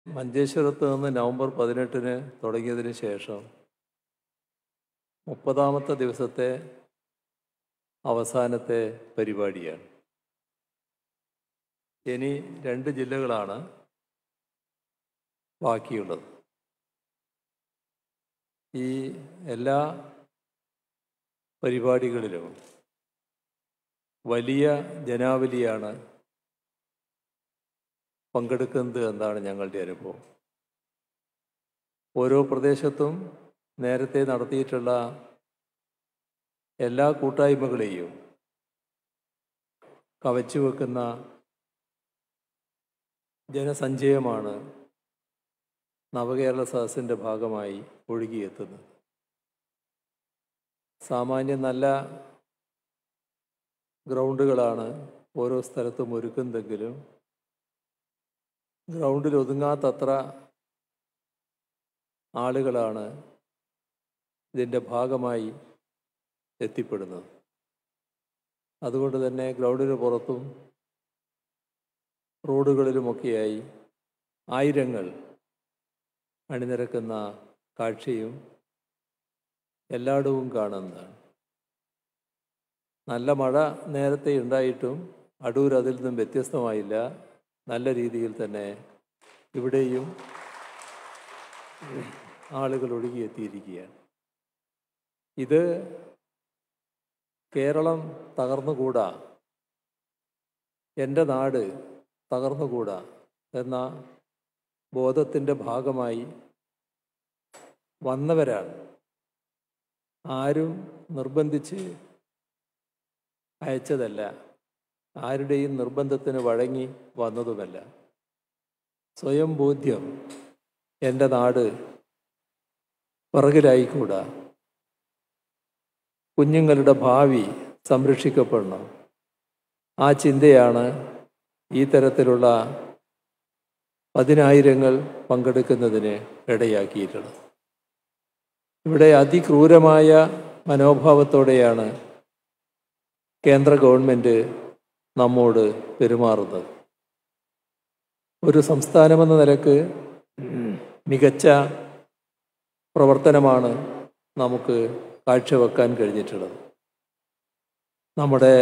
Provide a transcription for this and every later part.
മഞ്ചേശ്വരത്ത് നിന്ന് നവംബർ പതിനെട്ടിന് തുടങ്ങിയതിന് ശേഷം മുപ്പതാമത്തെ ദിവസത്തെ അവസാനത്തെ പരിപാടിയാണ് ഇനി രണ്ട് ജില്ലകളാണ് ബാക്കിയുള്ളത് ഈ എല്ലാ പരിപാടികളിലും വലിയ ജനാവലിയാണ് പങ്കെടുക്കുന്നത് എന്നാണ് ഞങ്ങളുടെ അനുഭവം ഓരോ പ്രദേശത്തും നേരത്തെ നടത്തിയിട്ടുള്ള എല്ലാ കൂട്ടായ്മകളെയും കവച്ചു വെക്കുന്ന ജനസഞ്ചയമാണ് നവകേരള സദസ്സിൻ്റെ ഭാഗമായി ഒഴുകിയെത്തുന്നത് സാമാന്യം നല്ല ഗ്രൗണ്ടുകളാണ് ഓരോ സ്ഥലത്തും ഒരുക്കുന്നതെങ്കിലും ഗ്രൗണ്ടിൽ ഒതുങ്ങാത്തത്ര ആളുകളാണ് ഇതിൻ്റെ ഭാഗമായി എത്തിപ്പെടുന്നത് അതുകൊണ്ട് തന്നെ ഗ്രൗണ്ടിന് പുറത്തും റോഡുകളിലുമൊക്കെയായി ആയിരങ്ങൾ അണിനിരക്കുന്ന കാഴ്ചയും എല്ലായിടവും കാണുന്നതാണ് നല്ല മഴ നേരത്തെ ഉണ്ടായിട്ടും അടൂർ അതിൽ നിന്നും വ്യത്യസ്തമായില്ല നല്ല രീതിയിൽ തന്നെ ഇവിടെയും ആളുകൾ ഒഴുകിയെത്തിയിരിക്കുകയാണ് ഇത് കേരളം തകർന്നുകൂടാ എൻ്റെ നാട് തകർന്നുകൂടാ എന്ന ബോധത്തിൻ്റെ ഭാഗമായി വന്നവരാണ് ആരും നിർബന്ധിച്ച് അയച്ചതല്ല ആരുടെയും നിർബന്ധത്തിന് വഴങ്ങി വന്നതുമല്ല സ്വയം ബോധ്യം എൻ്റെ നാട് പിറകിലായിക്കൂടാ കുഞ്ഞുങ്ങളുടെ ഭാവി സംരക്ഷിക്കപ്പെടണം ആ ചിന്തയാണ് ഈ തരത്തിലുള്ള പതിനായിരങ്ങൾ പങ്കെടുക്കുന്നതിന് ഇടയാക്കിയിട്ടുള്ളത് ഇവിടെ അതിക്രൂരമായ മനോഭാവത്തോടെയാണ് കേന്ദ്ര ഗവൺമെൻറ് നമ്മോട് പെരുമാറുന്നത് ഒരു സംസ്ഥാനമെന്ന നിലക്ക് മികച്ച പ്രവർത്തനമാണ് നമുക്ക് കാഴ്ചവെക്കാൻ കഴിഞ്ഞിട്ടുള്ളത് നമ്മുടെ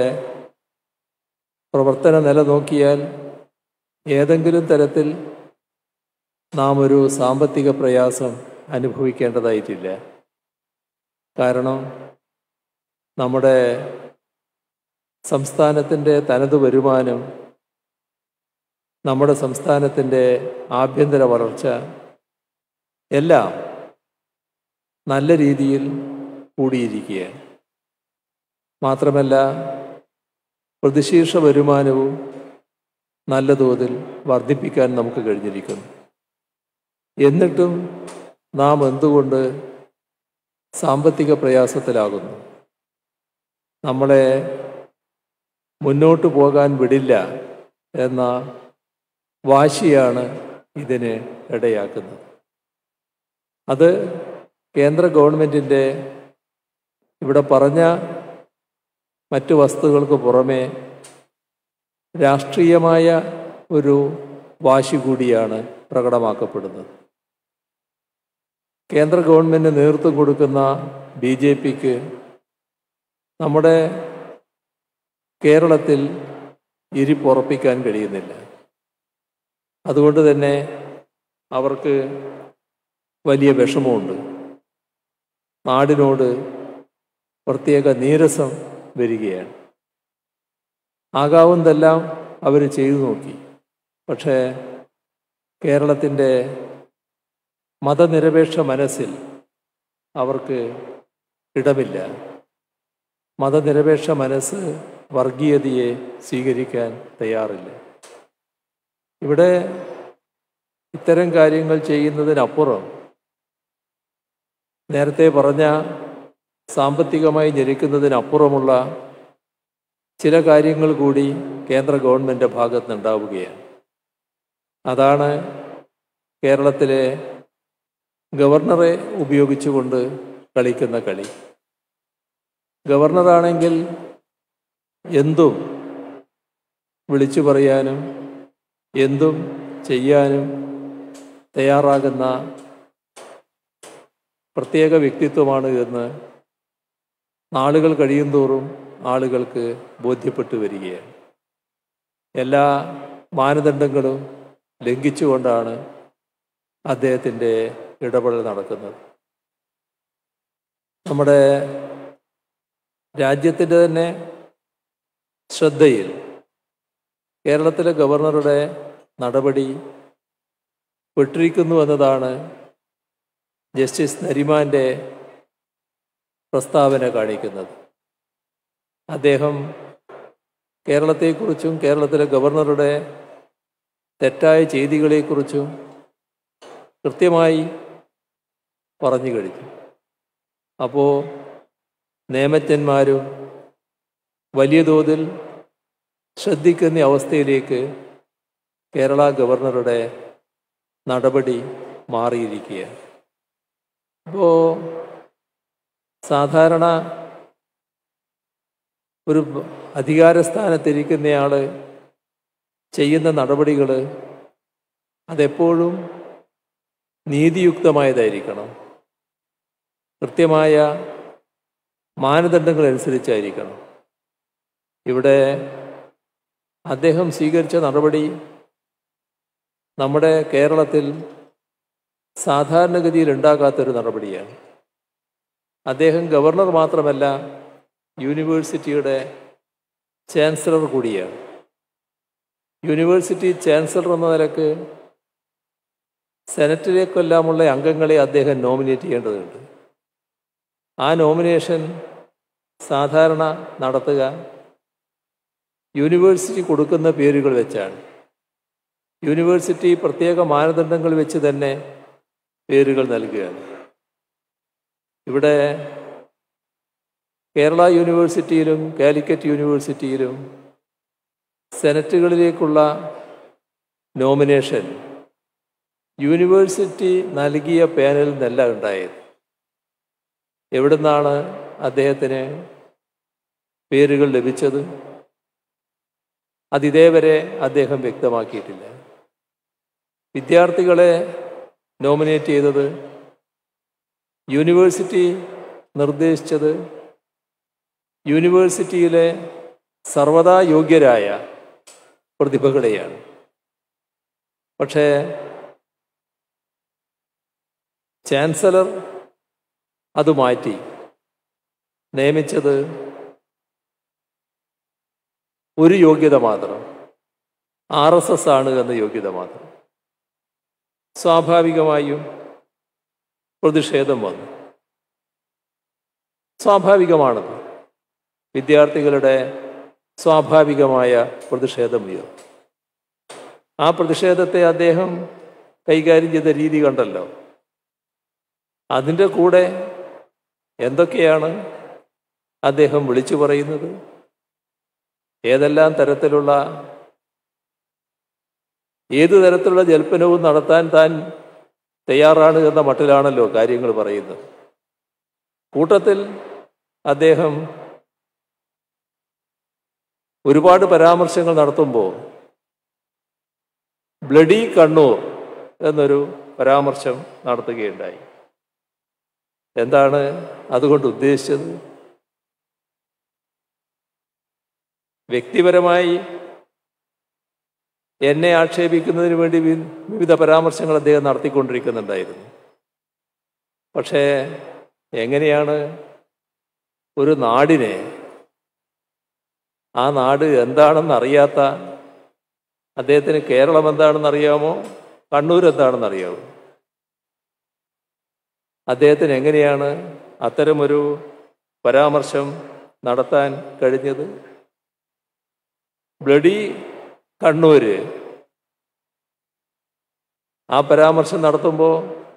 പ്രവർത്തന നില നോക്കിയാൽ ഏതെങ്കിലും തരത്തിൽ നാം ഒരു സാമ്പത്തിക പ്രയാസം അനുഭവിക്കേണ്ടതായിട്ടില്ല കാരണം നമ്മുടെ സംസ്ഥാനത്തിൻ്റെ തനത് വരുമാനം നമ്മുടെ സംസ്ഥാനത്തിൻ്റെ ആഭ്യന്തര വളർച്ച എല്ലാം നല്ല രീതിയിൽ കൂടിയിരിക്കുകയാണ് മാത്രമല്ല പ്രതിശീർഷ വരുമാനവും നല്ല തോതിൽ വർദ്ധിപ്പിക്കാൻ നമുക്ക് കഴിഞ്ഞിരിക്കുന്നു എന്നിട്ടും നാം എന്തുകൊണ്ട് സാമ്പത്തിക പ്രയാസത്തിലാകുന്നു നമ്മളെ മുന്നോട്ട് പോകാൻ വിടില്ല എന്ന വാശിയാണ് ഇതിന് ഇടയാക്കുന്നത് അത് കേന്ദ്ര ഗവൺമെൻറ്റിൻ്റെ ഇവിടെ പറഞ്ഞ മറ്റു വസ്തുക്കൾക്ക് പുറമെ രാഷ്ട്രീയമായ ഒരു വാശി കൂടിയാണ് പ്രകടമാക്കപ്പെടുന്നത് കേന്ദ്ര ഗവൺമെൻറ് നേതൃത്വം കൊടുക്കുന്ന ബി ജെ പിക്ക് നമ്മുടെ കേരളത്തിൽ ഇരിപ്പുറപ്പിക്കാൻ കഴിയുന്നില്ല അതുകൊണ്ട് തന്നെ അവർക്ക് വലിയ വിഷമമുണ്ട് നാടിനോട് പ്രത്യേക നീരസം വരികയാണ് ആകാവുന്നതെല്ലാം അവർ ചെയ്തു നോക്കി പക്ഷേ കേരളത്തിൻ്റെ മതനിരപേക്ഷ മനസ്സിൽ അവർക്ക് ഇടമില്ല മതനിരപേക്ഷ മനസ്സ് വർഗീയതയെ സ്വീകരിക്കാൻ തയ്യാറില്ല ഇവിടെ ഇത്തരം കാര്യങ്ങൾ ചെയ്യുന്നതിനപ്പുറം നേരത്തെ പറഞ്ഞ സാമ്പത്തികമായി ഞെരുക്കുന്നതിനപ്പുറമുള്ള ചില കാര്യങ്ങൾ കൂടി കേന്ദ്ര ഗവൺമെൻറ് ഭാഗത്തുനിന്നുണ്ടാവുകയാണ് അതാണ് കേരളത്തിലെ ഗവർണറെ ഉപയോഗിച്ചുകൊണ്ട് കളിക്കുന്ന കളി ഗവർണറാണെങ്കിൽ എന്തും വിളിച്ചു പറയാനും എന്തും ചെയ്യാനും തയ്യാറാകുന്ന പ്രത്യേക വ്യക്തിത്വമാണ് എന്ന് നാളുകൾ കഴിയുന്തോറും ആളുകൾക്ക് ബോധ്യപ്പെട്ടു വരികയാണ് എല്ലാ മാനദണ്ഡങ്ങളും ലംഘിച്ചുകൊണ്ടാണ് അദ്ദേഹത്തിൻ്റെ ഇടപെടൽ നടക്കുന്നത് നമ്മുടെ രാജ്യത്തിൻ്റെ തന്നെ ശ്രദ്ധയിൽ കേരളത്തിലെ ഗവർണറുടെ നടപടി പെട്ടിരിക്കുന്നു എന്നതാണ് ജസ്റ്റിസ് നരിമാൻ്റെ പ്രസ്താവന കാണിക്കുന്നത് അദ്ദേഹം കേരളത്തെക്കുറിച്ചും കേരളത്തിലെ ഗവർണറുടെ തെറ്റായ ചെയ്തികളെക്കുറിച്ചും കൃത്യമായി പറഞ്ഞു കഴിഞ്ഞു അപ്പോൾ നിയമജ്ഞന്മാരും വലിയ തോതിൽ ശ്രദ്ധിക്കുന്ന അവസ്ഥയിലേക്ക് കേരള ഗവർണറുടെ നടപടി മാറിയിരിക്കുകയാണ് അപ്പോൾ സാധാരണ ഒരു അധികാരസ്ഥാനത്തിരിക്കുന്നയാൾ ചെയ്യുന്ന നടപടികൾ അതെപ്പോഴും നീതിയുക്തമായതായിരിക്കണം കൃത്യമായ മാനദണ്ഡങ്ങൾ അനുസരിച്ചായിരിക്കണം ഇവിടെ അദ്ദേഹം സ്വീകരിച്ച നടപടി നമ്മുടെ കേരളത്തിൽ സാധാരണഗതിയിൽ ഉണ്ടാകാത്തൊരു നടപടിയാണ് അദ്ദേഹം ഗവർണർ മാത്രമല്ല യൂണിവേഴ്സിറ്റിയുടെ ചാൻസലർ കൂടിയാണ് യൂണിവേഴ്സിറ്റി ചാൻസലർ എന്ന നിലക്ക് സെനറ്റിലേക്കെല്ലാമുള്ള അംഗങ്ങളെ അദ്ദേഹം നോമിനേറ്റ് ചെയ്യേണ്ടതുണ്ട് ആ നോമിനേഷൻ സാധാരണ നടത്തുക യൂണിവേഴ്സിറ്റി കൊടുക്കുന്ന പേരുകൾ വെച്ചാണ് യൂണിവേഴ്സിറ്റി പ്രത്യേക മാനദണ്ഡങ്ങൾ വെച്ച് തന്നെ പേരുകൾ നൽകുകയാണ് ഇവിടെ കേരള യൂണിവേഴ്സിറ്റിയിലും കാലിക്കറ്റ് യൂണിവേഴ്സിറ്റിയിലും സെനറ്റുകളിലേക്കുള്ള നോമിനേഷൻ യൂണിവേഴ്സിറ്റി നൽകിയ പാനലിൽ നിന്നല്ല ഉണ്ടായത് എവിടുന്നാണ് അദ്ദേഹത്തിന് പേരുകൾ ലഭിച്ചത് അതിതേവരെ അദ്ദേഹം വ്യക്തമാക്കിയിട്ടില്ല വിദ്യാർത്ഥികളെ നോമിനേറ്റ് ചെയ്തത് യൂണിവേഴ്സിറ്റി നിർദ്ദേശിച്ചത് യൂണിവേഴ്സിറ്റിയിലെ സർവതാ യോഗ്യരായ പ്രതിഭകളെയാണ് പക്ഷേ ചാൻസലർ അത് മാറ്റി നിയമിച്ചത് ഒരു യോഗ്യത മാത്രം ആർ എസ് എസ് ആണ് എന്ന യോഗ്യത മാത്രം സ്വാഭാവികമായും പ്രതിഷേധം വന്നു സ്വാഭാവികമാണത് വിദ്യാർത്ഥികളുടെ സ്വാഭാവികമായ പ്രതിഷേധം ഉയർന്നു ആ പ്രതിഷേധത്തെ അദ്ദേഹം കൈകാര്യം ചെയ്ത രീതി കണ്ടല്ലോ അതിൻ്റെ കൂടെ എന്തൊക്കെയാണ് അദ്ദേഹം വിളിച്ചു പറയുന്നത് ഏതെല്ലാം തരത്തിലുള്ള ഏതു തരത്തിലുള്ള ജൽപ്പനവും നടത്താൻ താൻ തയ്യാറാണ് എന്ന മട്ടിലാണല്ലോ കാര്യങ്ങൾ പറയുന്നത് കൂട്ടത്തിൽ അദ്ദേഹം ഒരുപാട് പരാമർശങ്ങൾ നടത്തുമ്പോൾ ബ്ലഡി കണ്ണൂർ എന്നൊരു പരാമർശം നടത്തുകയുണ്ടായി എന്താണ് അതുകൊണ്ട് ഉദ്ദേശിച്ചത് വ്യക്തിപരമായി എന്നെ ആക്ഷേപിക്കുന്നതിന് വേണ്ടി വി- വിവിധ പരാമർശങ്ങൾ അദ്ദേഹം നടത്തിക്കൊണ്ടിരിക്കുന്നുണ്ടായിരുന്നു പക്ഷേ എങ്ങനെയാണ് ഒരു നാടിനെ ആ നാട് എന്താണെന്ന് അറിയാത്ത അദ്ദേഹത്തിന് കേരളം എന്താണെന്ന് അറിയാമോ കണ്ണൂർ എന്താണെന്ന് അറിയാമോ അദ്ദേഹത്തിന് എങ്ങനെയാണ് അത്തരമൊരു പരാമർശം നടത്താൻ കഴിഞ്ഞത് ബ്ലഡി കണ്ണൂര് ആ പരാമർശം നടത്തുമ്പോൾ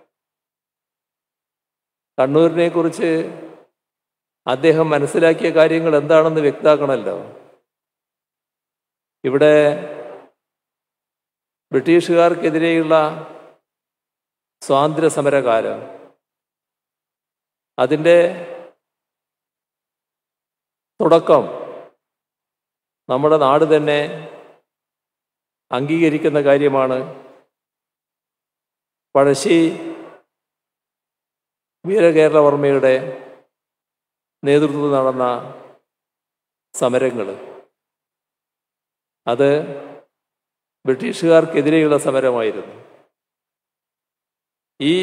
കണ്ണൂരിനെ കുറിച്ച് അദ്ദേഹം മനസ്സിലാക്കിയ കാര്യങ്ങൾ എന്താണെന്ന് വ്യക്താക്കണമല്ലോ ഇവിടെ ബ്രിട്ടീഷുകാർക്കെതിരെയുള്ള സ്വാതന്ത്ര്യ സമരകാലം അതിൻ്റെ തുടക്കം നമ്മുടെ നാട് തന്നെ അംഗീകരിക്കുന്ന കാര്യമാണ് പഴശ്ശി വീരകേരളവർമ്മയുടെ നേതൃത്വത്തിൽ നടന്ന സമരങ്ങൾ അത് ബ്രിട്ടീഷുകാർക്കെതിരെയുള്ള സമരമായിരുന്നു ഈ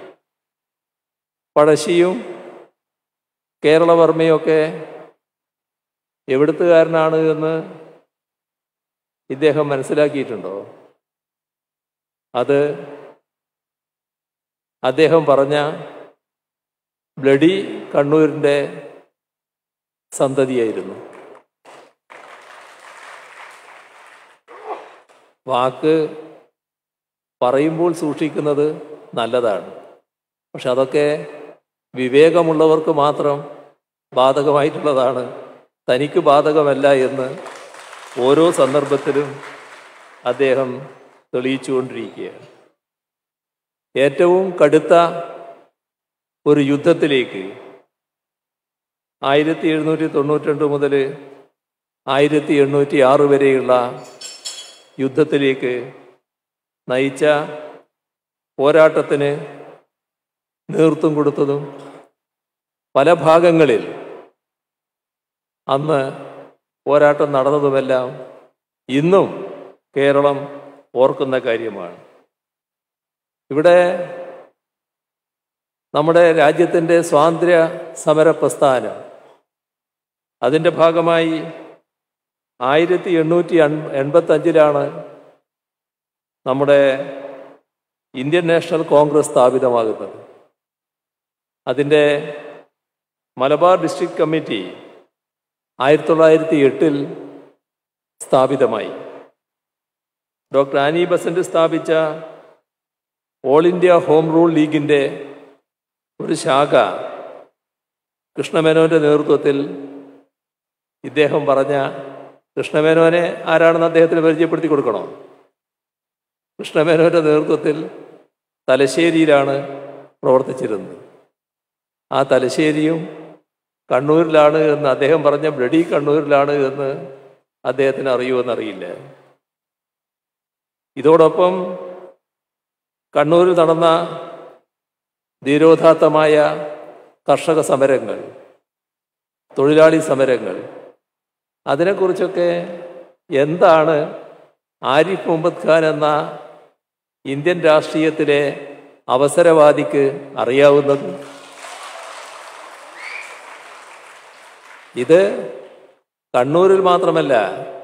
പഴശ്ശിയും കേരളവർമ്മയൊക്കെ എവിടുത്തുകാരനാണ് എന്ന് ഇദ്ദേഹം മനസ്സിലാക്കിയിട്ടുണ്ടോ അത് അദ്ദേഹം പറഞ്ഞ ബ്ലഡി കണ്ണൂരിൻ്റെ സന്തതിയായിരുന്നു വാക്ക് പറയുമ്പോൾ സൂക്ഷിക്കുന്നത് നല്ലതാണ് പക്ഷെ അതൊക്കെ വിവേകമുള്ളവർക്ക് മാത്രം ബാധകമായിട്ടുള്ളതാണ് തനിക്ക് ബാധകമല്ല എന്ന് ഓരോ സന്ദർഭത്തിലും അദ്ദേഹം തെളിയിച്ചുകൊണ്ടിരിക്കുകയാണ് ഏറ്റവും കടുത്ത ഒരു യുദ്ധത്തിലേക്ക് ആയിരത്തി എഴുന്നൂറ്റി തൊണ്ണൂറ്റി മുതൽ ആയിരത്തി എണ്ണൂറ്റി ആറ് വരെയുള്ള യുദ്ധത്തിലേക്ക് നയിച്ച പോരാട്ടത്തിന് നേതൃത്വം കൊടുത്തതും പല ഭാഗങ്ങളിൽ അന്ന് പോരാട്ടം നടന്നതുമെല്ലാം ഇന്നും കേരളം ഓർക്കുന്ന കാര്യമാണ് ഇവിടെ നമ്മുടെ രാജ്യത്തിൻ്റെ സ്വാതന്ത്ര്യ സമര പ്രസ്ഥാനം അതിൻ്റെ ഭാഗമായി ആയിരത്തി എണ്ണൂറ്റി എൺപത്തഞ്ചിലാണ് നമ്മുടെ ഇന്ത്യൻ നാഷണൽ കോൺഗ്രസ് സ്ഥാപിതമാകുന്നത് അതിൻ്റെ മലബാർ ഡിസ്ട്രിക്ട് കമ്മിറ്റി ആയിരത്തി തൊള്ളായിരത്തി എട്ടിൽ സ്ഥാപിതമായി ഡോക്ടർ ആനി ബസന്റ് സ്ഥാപിച്ച ഓൾ ഇന്ത്യ ഹോം റൂൾ ലീഗിൻ്റെ ഒരു ശാഖ കൃഷ്ണമേനോന്റെ നേതൃത്വത്തിൽ ഇദ്ദേഹം പറഞ്ഞ കൃഷ്ണമേനോനെ ആരാണെന്ന് അദ്ദേഹത്തിന് പരിചയപ്പെടുത്തി കൊടുക്കണോ കൃഷ്ണമേനോന്റെ നേതൃത്വത്തിൽ തലശ്ശേരിയിലാണ് പ്രവർത്തിച്ചിരുന്നത് ആ തലശ്ശേരിയും കണ്ണൂരിലാണ് എന്ന് അദ്ദേഹം പറഞ്ഞ ബ്ലഡി കണ്ണൂരിലാണ് എന്ന് അദ്ദേഹത്തിന് അറിയുമെന്നറിയില്ല ഇതോടൊപ്പം കണ്ണൂരിൽ നടന്ന ധീരോദാത്തമായ കർഷക സമരങ്ങൾ തൊഴിലാളി സമരങ്ങൾ അതിനെക്കുറിച്ചൊക്കെ എന്താണ് ആരിഫ് മുഹമ്മദ് ഖാൻ എന്ന ഇന്ത്യൻ രാഷ്ട്രീയത്തിലെ അവസരവാദിക്ക് അറിയാവുന്നത് ഇത് കണ്ണൂരിൽ മാത്രമല്ല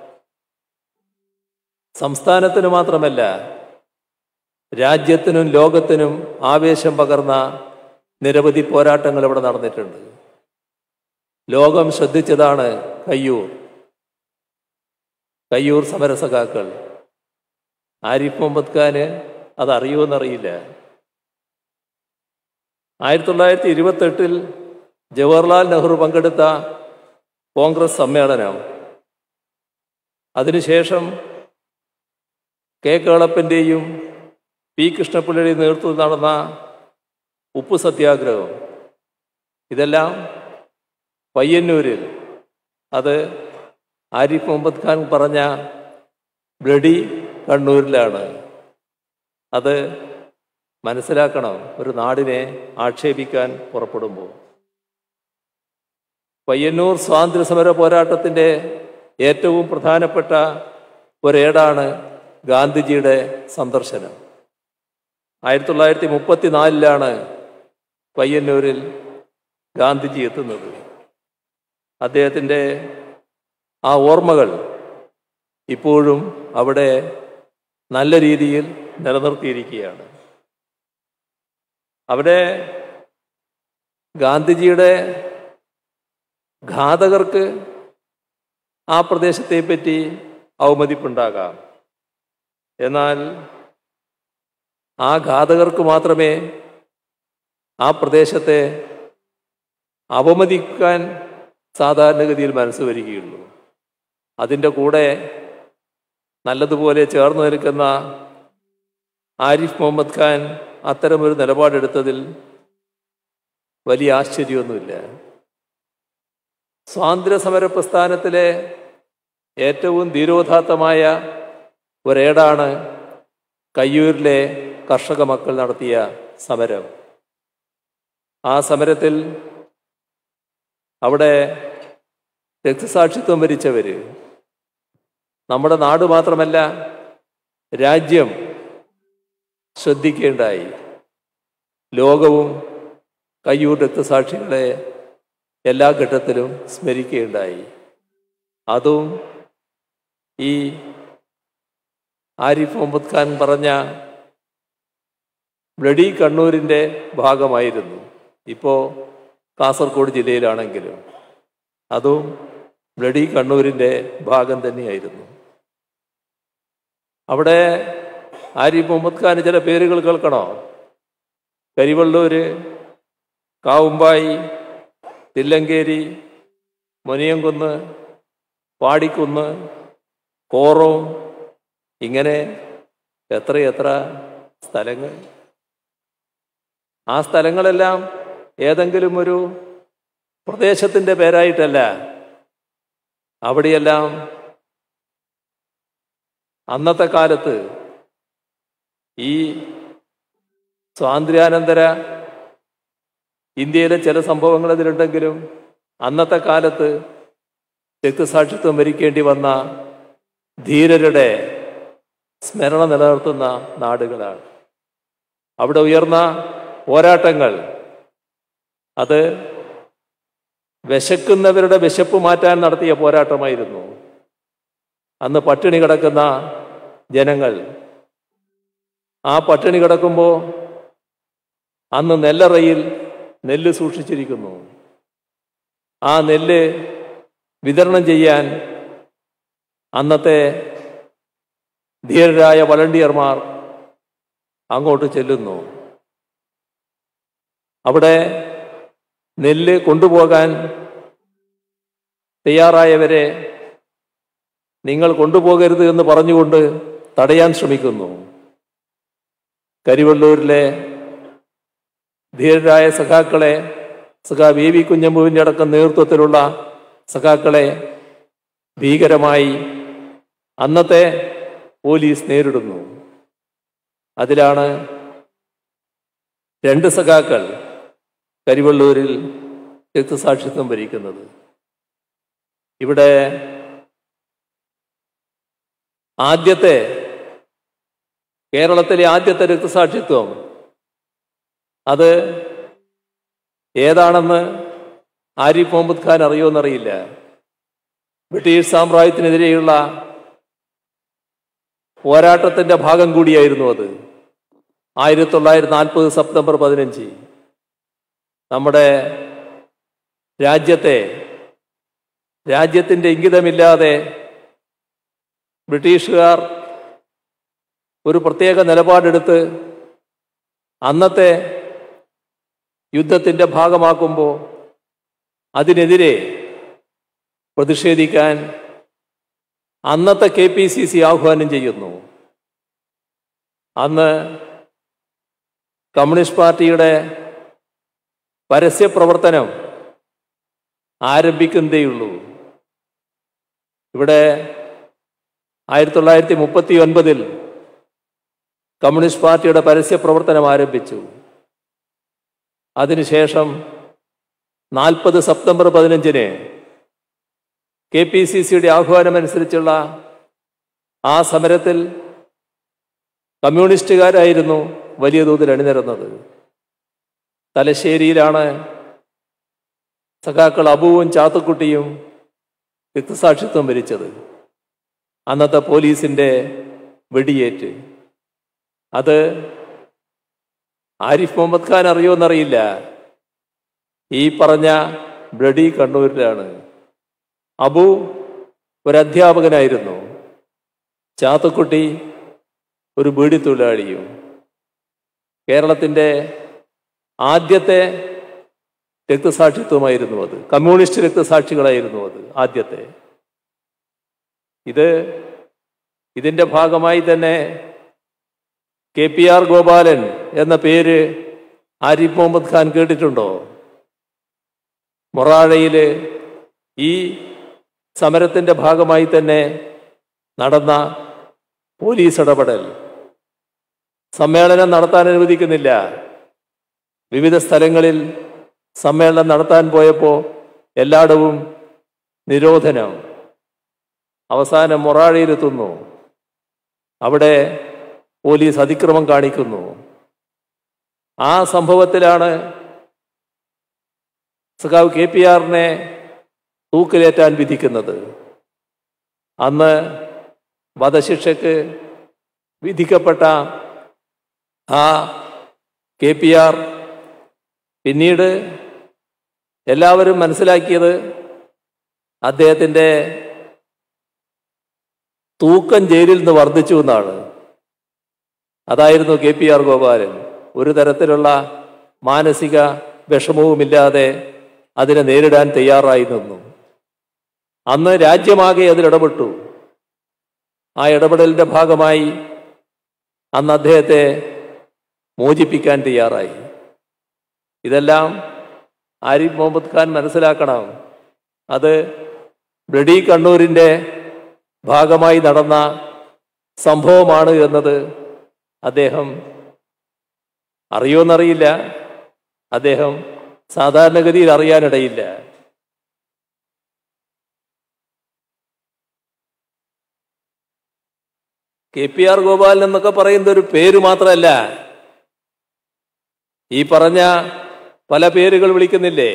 സംസ്ഥാനത്തിന് മാത്രമല്ല രാജ്യത്തിനും ലോകത്തിനും ആവേശം പകർന്ന നിരവധി പോരാട്ടങ്ങൾ ഇവിടെ നടന്നിട്ടുണ്ട് ലോകം ശ്രദ്ധിച്ചതാണ് കയ്യൂർ കയ്യൂർ സമരസഖാക്കൾ ആരിഫ് മുഹമ്മദ് ഖാന് അത് അറിയുമെന്നറിയില്ല ആയിരത്തി തൊള്ളായിരത്തി ഇരുപത്തെട്ടിൽ ജവഹർലാൽ നെഹ്റു പങ്കെടുത്ത കോൺഗ്രസ് സമ്മേളനം അതിനുശേഷം കെ കേളപ്പൻ്റെയും പി കൃഷ്ണപിള്ളയുടെയും നേതൃത്വത്തിൽ നടന്ന ഉപ്പു സത്യാഗ്രഹം ഇതെല്ലാം പയ്യന്നൂരിൽ അത് ആരിഫ് മുഹമ്മദ് ഖാൻ പറഞ്ഞ ബ്ലഡി കണ്ണൂരിലാണ് അത് മനസ്സിലാക്കണം ഒരു നാടിനെ ആക്ഷേപിക്കാൻ പുറപ്പെടുമ്പോൾ പയ്യന്നൂർ സ്വാതന്ത്ര്യ സമര പോരാട്ടത്തിൻ്റെ ഏറ്റവും പ്രധാനപ്പെട്ട ഒരേടാണ് ഗാന്ധിജിയുടെ സന്ദർശനം ആയിരത്തി തൊള്ളായിരത്തി മുപ്പത്തിനാലിലാണ് പയ്യന്നൂരിൽ ഗാന്ധിജി എത്തുന്നത് അദ്ദേഹത്തിൻ്റെ ആ ഓർമ്മകൾ ഇപ്പോഴും അവിടെ നല്ല രീതിയിൽ നിലനിർത്തിയിരിക്കുകയാണ് അവിടെ ഗാന്ധിജിയുടെ ഘാതകർക്ക് ആ പ്രദേശത്തെ പറ്റി ഔമതിപ്പുണ്ടാകാം എന്നാൽ ആ ഘാതകർക്ക് മാത്രമേ ആ പ്രദേശത്തെ അപമതിക്കാൻ സാധാരണഗതിയിൽ മനസ്സ് വരികയുള്ളൂ അതിൻ്റെ കൂടെ നല്ലതുപോലെ ചേർന്ന് നിൽക്കുന്ന ആരിഫ് മുഹമ്മദ് ഖാൻ അത്തരമൊരു നിലപാടെടുത്തതിൽ വലിയ ആശ്ചര്യമൊന്നുമില്ല സ്വാതന്ത്ര്യ സമര പ്രസ്ഥാനത്തിലെ ഏറ്റവും ധീരോദാത്തമായ ഒരേടാണ് കയ്യൂരിലെ കർഷക മക്കൾ നടത്തിയ സമരം ആ സമരത്തിൽ അവിടെ രക്തസാക്ഷിത്വം വരിച്ചവർ നമ്മുടെ നാട് മാത്രമല്ല രാജ്യം ശ്രദ്ധിക്കേണ്ടായി ലോകവും കയ്യൂർ രക്തസാക്ഷികളെ എല്ലാ ഘട്ടത്തിലും സ്മരിക്കുകയുണ്ടായി അതും ഈ ആരിഫ് മുഹമ്മദ് ഖാൻ പറഞ്ഞ ബ്ലഡി കണ്ണൂരിൻ്റെ ഭാഗമായിരുന്നു ഇപ്പോൾ കാസർഗോഡ് ജില്ലയിലാണെങ്കിലും അതും ബ്ലഡി കണ്ണൂരിൻ്റെ ഭാഗം തന്നെയായിരുന്നു അവിടെ ആരിഫ് മുഹമ്മദ് ഖാന് ചില പേരുകൾ കേൾക്കണോ കരിവള്ളൂര് കാവുമ്പായി തില്ലങ്കേരി മുനിയംകുന്ന് പാടിക്കുന്ന് കോറോം ഇങ്ങനെ എത്രയെത്ര സ്ഥലങ്ങൾ ആ സ്ഥലങ്ങളെല്ലാം ഏതെങ്കിലും ഒരു പ്രദേശത്തിൻ്റെ പേരായിട്ടല്ല അവിടെയെല്ലാം അന്നത്തെ കാലത്ത് ഈ സ്വാതന്ത്ര്യാനന്തര ഇന്ത്യയിലെ ചില സംഭവങ്ങൾ അതിലുണ്ടെങ്കിലും അന്നത്തെ കാലത്ത് രക്തസാക്ഷിത്വം വരിക്കേണ്ടി വന്ന ധീരരുടെ സ്മരണ നിലനിർത്തുന്ന നാടുകളാണ് അവിടെ ഉയർന്ന പോരാട്ടങ്ങൾ അത് വിശക്കുന്നവരുടെ വിശപ്പ് മാറ്റാൻ നടത്തിയ പോരാട്ടമായിരുന്നു അന്ന് പട്ടിണി കിടക്കുന്ന ജനങ്ങൾ ആ പട്ടിണി കിടക്കുമ്പോൾ അന്ന് നെല്ലറയിൽ നെല്ല് സൂക്ഷിച്ചിരിക്കുന്നു ആ നെല്ല് വിതരണം ചെയ്യാൻ അന്നത്തെ ധീരരായ വളണ്ടിയർമാർ അങ്ങോട്ട് ചെല്ലുന്നു അവിടെ നെല്ല് കൊണ്ടുപോകാൻ തയ്യാറായവരെ നിങ്ങൾ കൊണ്ടുപോകരുത് എന്ന് പറഞ്ഞുകൊണ്ട് തടയാൻ ശ്രമിക്കുന്നു കരിവള്ളൂരിലെ ധീരരായ സഖാക്കളെ സഖാ വി വി കുഞ്ഞമ്പുവിൻ്റെ അടക്കം നേതൃത്വത്തിലുള്ള സഖാക്കളെ ഭീകരമായി അന്നത്തെ പോലീസ് നേരിടുന്നു അതിലാണ് രണ്ട് സഖാക്കൾ കരിവള്ളൂരിൽ രക്തസാക്ഷിത്വം വരിക്കുന്നത് ഇവിടെ ആദ്യത്തെ കേരളത്തിലെ ആദ്യത്തെ രക്തസാക്ഷിത്വം അത് ഏതാണെന്ന് ആരിഫ് മുഹമ്മദ് ഖാൻ അറിയുമെന്നറിയില്ല ബ്രിട്ടീഷ് സാമ്രാജ്യത്തിനെതിരെയുള്ള പോരാട്ടത്തിന്റെ ഭാഗം കൂടിയായിരുന്നു അത് ആയിരത്തി തൊള്ളായിരത്തി നാൽപ്പത് സെപ്റ്റംബർ പതിനഞ്ച് നമ്മുടെ രാജ്യത്തെ രാജ്യത്തിൻ്റെ ഇംഗിതമില്ലാതെ ബ്രിട്ടീഷുകാർ ഒരു പ്രത്യേക നിലപാടെടുത്ത് അന്നത്തെ യുദ്ധത്തിൻ്റെ ഭാഗമാക്കുമ്പോൾ അതിനെതിരെ പ്രതിഷേധിക്കാൻ അന്നത്തെ കെ പി സി സി ആഹ്വാനം ചെയ്യുന്നു അന്ന് കമ്മ്യൂണിസ്റ്റ് പാർട്ടിയുടെ പരസ്യപ്രവർത്തനം ആരംഭിക്കുന്നതേയുള്ളൂ ഇവിടെ ആയിരത്തി തൊള്ളായിരത്തി മുപ്പത്തി ഒൻപതിൽ കമ്മ്യൂണിസ്റ്റ് പാർട്ടിയുടെ പരസ്യപ്രവർത്തനം ആരംഭിച്ചു അതിനുശേഷം നാൽപ്പത് സെപ്റ്റംബർ പതിനഞ്ചിന് കെ പി സി സിയുടെ ആഹ്വാനമനുസരിച്ചുള്ള ആ സമരത്തിൽ കമ്മ്യൂണിസ്റ്റുകാരായിരുന്നു വലിയ തോതിൽ അണിനിരന്നത് തലശ്ശേരിയിലാണ് സഖാക്കൾ അബുവും ചാത്തുക്കുട്ടിയും രക്തസാക്ഷിത്വം വരിച്ചത് അന്നത്തെ പോലീസിന്റെ വെടിയേറ്റ് അത് ആരിഫ് മുഹമ്മദ് ഖാൻ അറിയുമെന്നറിയില്ല ഈ പറഞ്ഞ ബ്ലഡി കണ്ണൂരിലാണ് അബു ഒരു അധ്യാപകനായിരുന്നു ചാത്തുക്കുട്ടി ഒരു ബീഡി തൊഴിലാളിയും കേരളത്തിൻ്റെ ആദ്യത്തെ രക്തസാക്ഷിത്വമായിരുന്നു അത് കമ്മ്യൂണിസ്റ്റ് രക്തസാക്ഷികളായിരുന്നു അത് ആദ്യത്തെ ഇത് ഇതിൻ്റെ ഭാഗമായി തന്നെ കെ പി ആർ ഗോപാലൻ എന്ന പേര് ആരിഫ് മുഹമ്മദ് ഖാൻ കേട്ടിട്ടുണ്ടോ മൊറാഴയിൽ ഈ സമരത്തിൻ്റെ ഭാഗമായി തന്നെ നടന്ന പോലീസ് ഇടപെടൽ സമ്മേളനം നടത്താൻ അനുവദിക്കുന്നില്ല വിവിധ സ്ഥലങ്ങളിൽ സമ്മേളനം നടത്താൻ പോയപ്പോൾ എല്ലായിടവും നിരോധനം അവസാനം മൊറാഴയിലെത്തുന്നു അവിടെ പോലീസ് അതിക്രമം കാണിക്കുന്നു ആ സംഭവത്തിലാണ് സഖാവ് കെ പി ആറിനെ തൂക്കിലേറ്റാൻ വിധിക്കുന്നത് അന്ന് വധശിക്ഷയ്ക്ക് വിധിക്കപ്പെട്ട ആ കെ പി ആർ പിന്നീട് എല്ലാവരും മനസ്സിലാക്കിയത് അദ്ദേഹത്തിൻ്റെ തൂക്കം ജയിലിൽ നിന്ന് വർദ്ധിച്ചു എന്നാണ് അതായിരുന്നു കെ പി ആർ ഗോപാലൻ ഒരു തരത്തിലുള്ള മാനസിക വിഷമവുമില്ലാതെ അതിനെ നേരിടാൻ തയ്യാറായി നിന്നു അന്ന് രാജ്യമാകെ അതിലിടപെട്ടു ആ ഇടപെടലിന്റെ ഭാഗമായി അന്ന് അദ്ദേഹത്തെ മോചിപ്പിക്കാൻ തയ്യാറായി ഇതെല്ലാം ആരിഫ് മുഹമ്മദ് ഖാൻ മനസ്സിലാക്കണം അത് ബ്ലഡി കണ്ണൂരിൻ്റെ ഭാഗമായി നടന്ന സംഭവമാണ് എന്നത് അദ്ദേഹം അറിയോന്നറിയില്ല അദ്ദേഹം സാധാരണഗതിയിൽ അറിയാനിടയില്ല കെ പി ആർ ഗോപാലൻ എന്നൊക്കെ പറയുന്ന ഒരു പേര് മാത്രമല്ല ഈ പറഞ്ഞ പല പേരുകൾ വിളിക്കുന്നില്ലേ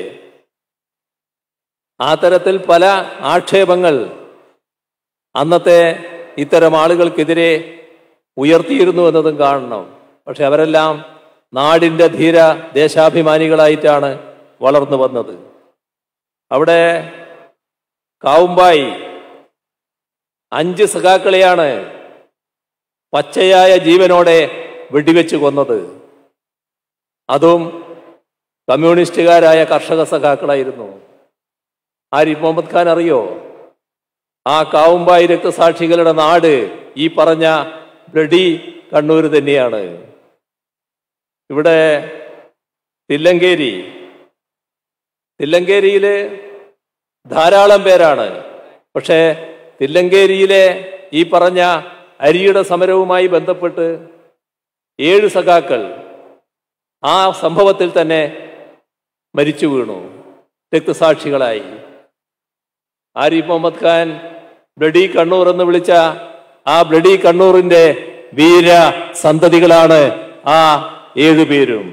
ആ തരത്തിൽ പല ആക്ഷേപങ്ങൾ അന്നത്തെ ഇത്തരം ആളുകൾക്കെതിരെ ഉയർത്തിയിരുന്നു എന്നതും കാണണം പക്ഷെ അവരെല്ലാം നാടിൻ്റെ ധീര ദേശാഭിമാനികളായിട്ടാണ് വളർന്നു വന്നത് അവിടെ കാവുമ്പായി അഞ്ച് സഖാക്കളെയാണ് പച്ചയായ ജീവനോടെ വെടിവെച്ച് കൊന്നത് അതും കമ്മ്യൂണിസ്റ്റുകാരായ കർഷക സഖാക്കളായിരുന്നു ആരിഫ് മുഹമ്മദ് ഖാൻ അറിയോ ആ കാവുമ്പായി രക്തസാക്ഷികളുടെ നാട് ഈ പറഞ്ഞ ബ്ലഡി കണ്ണൂർ തന്നെയാണ് ഇവിടെ തില്ലങ്കേരി തില്ലങ്കേരിയില് ധാരാളം പേരാണ് പക്ഷേ തില്ലങ്കേരിയിലെ ഈ പറഞ്ഞ അരിയുടെ സമരവുമായി ബന്ധപ്പെട്ട് ഏഴ് സഖാക്കൾ ആ സംഭവത്തിൽ തന്നെ മരിച്ചു വീണു രക്തസാക്ഷികളായി ആരിഫ് മുഹമ്മദ് ഖാൻ ബ്ലഡി കണ്ണൂർ എന്ന് വിളിച്ച ആ ബ്ലഡി കണ്ണൂറിന്റെ വീര സന്തതികളാണ് ആ ഏഴുപേരും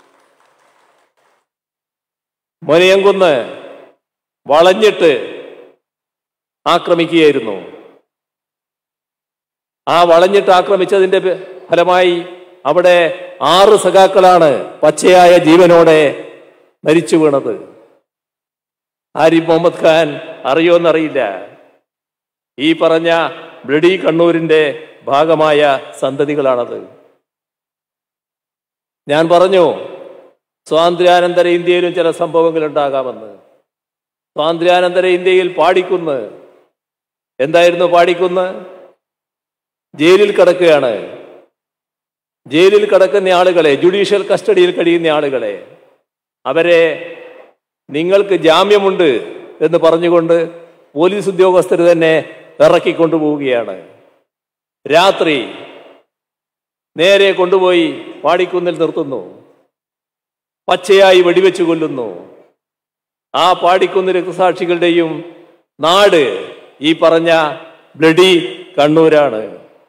മൊനയംകുന്ന് വളഞ്ഞിട്ട് ആക്രമിക്കുകയായിരുന്നു ആ വളഞ്ഞിട്ട് ആക്രമിച്ചതിന്റെ പെ- ഫലമായി അവിടെ ആറ് സഖാക്കളാണ് പച്ചയായ ജീവനോടെ മരിച്ചു വീണത് ആരിഫ് മുഹമ്മദ് ഖാൻ അറിയോന്നറിയില്ല ഈ പറഞ്ഞ ബ്ലഡി കണ്ണൂരിന്റെ ഭാഗമായ സന്തതികളാണത് ഞാൻ പറഞ്ഞു സ്വാതന്ത്ര്യാനന്തര ഇന്ത്യയിലും ചില സംഭവങ്ങൾ ഉണ്ടാകാമെന്ന് സ്വാതന്ത്ര്യാനന്തര ഇന്ത്യയിൽ പാടിക്കുന്ന് എന്തായിരുന്നു പാടിക്കുന്ന് ജയിലിൽ കിടക്കുകയാണ് ജയിലിൽ കിടക്കുന്ന ആളുകളെ ജുഡീഷ്യൽ കസ്റ്റഡിയിൽ കഴിയുന്ന ആളുകളെ അവരെ നിങ്ങൾക്ക് ജാമ്യമുണ്ട് എന്ന് പറഞ്ഞുകൊണ്ട് പോലീസ് ഉദ്യോഗസ്ഥർ തന്നെ ഇറക്കിക്കൊണ്ടുപോവുകയാണ് രാത്രി നേരെ കൊണ്ടുപോയി പാടിക്കുന്നിൽ നിർത്തുന്നു പച്ചയായി വെടിവെച്ച് കൊല്ലുന്നു ആ പാടിക്കുന്ന് രക്തസാക്ഷികളുടെയും നാട് ഈ പറഞ്ഞ ബ്ലഡി കണ്ണൂരാണ്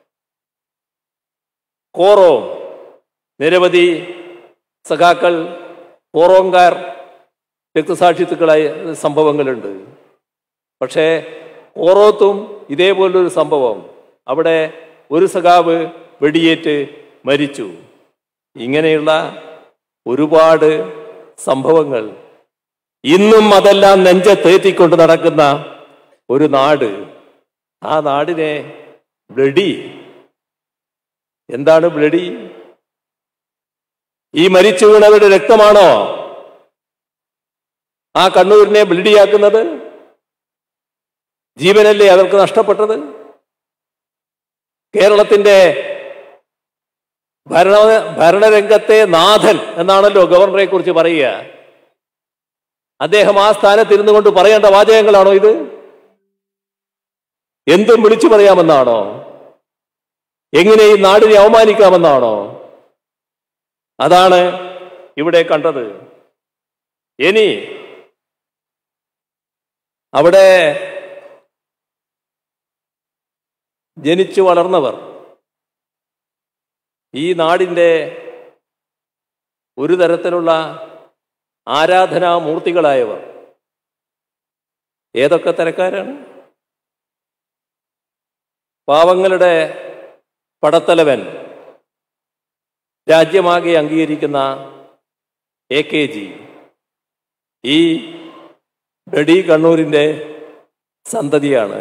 കോറോ നിരവധി സഖാക്കൾ കോറോങ്കാർ രക്തസാക്ഷിത്വങ്ങളായ സംഭവങ്ങളുണ്ട് പക്ഷേ ഓറോത്തും ഇതേപോലൊരു സംഭവം അവിടെ ഒരു സഖാവ് വെടിയേറ്റ് മരിച്ചു ഇങ്ങനെയുള്ള ഒരുപാട് സംഭവങ്ങൾ ഇന്നും അതെല്ലാം നെഞ്ചത്തേറ്റിക്കൊണ്ട് നടക്കുന്ന ഒരു നാട് ആ നാടിനെ ബ്ലഡി എന്താണ് ബ്ലഡി ഈ മരിച്ചു വീണവരുടെ രക്തമാണോ ആ കണ്ണൂരിനെ ബ്ലഡിയാക്കുന്നത് ജീവനല്ലേ അവർക്ക് നഷ്ടപ്പെട്ടത് കേരളത്തിന്റെ ഭരണ ഭരണരംഗത്തെ നാഥൻ എന്നാണല്ലോ ഗവർണറെ കുറിച്ച് പറയുക അദ്ദേഹം ആ സ്ഥാനത്തിരുന്നു കൊണ്ട് പറയേണ്ട വാചകങ്ങളാണോ ഇത് എന്തും വിളിച്ചു പറയാമെന്നാണോ എങ്ങനെ ഈ നാടിനെ അവമാനിക്കാമെന്നാണോ അതാണ് ഇവിടെ കണ്ടത് ഇനി അവിടെ ജനിച്ചു വളർന്നവർ ഈ നാടിൻ്റെ ഒരു തരത്തിലുള്ള ആരാധനാമൂർത്തികളായവർ ഏതൊക്കെ തരക്കാരാണ് പാവങ്ങളുടെ പടത്തലവൻ രാജ്യമാകെ അംഗീകരിക്കുന്ന എ കെ ജി ഈ ബഡി കണ്ണൂരിൻ്റെ സന്തതിയാണ്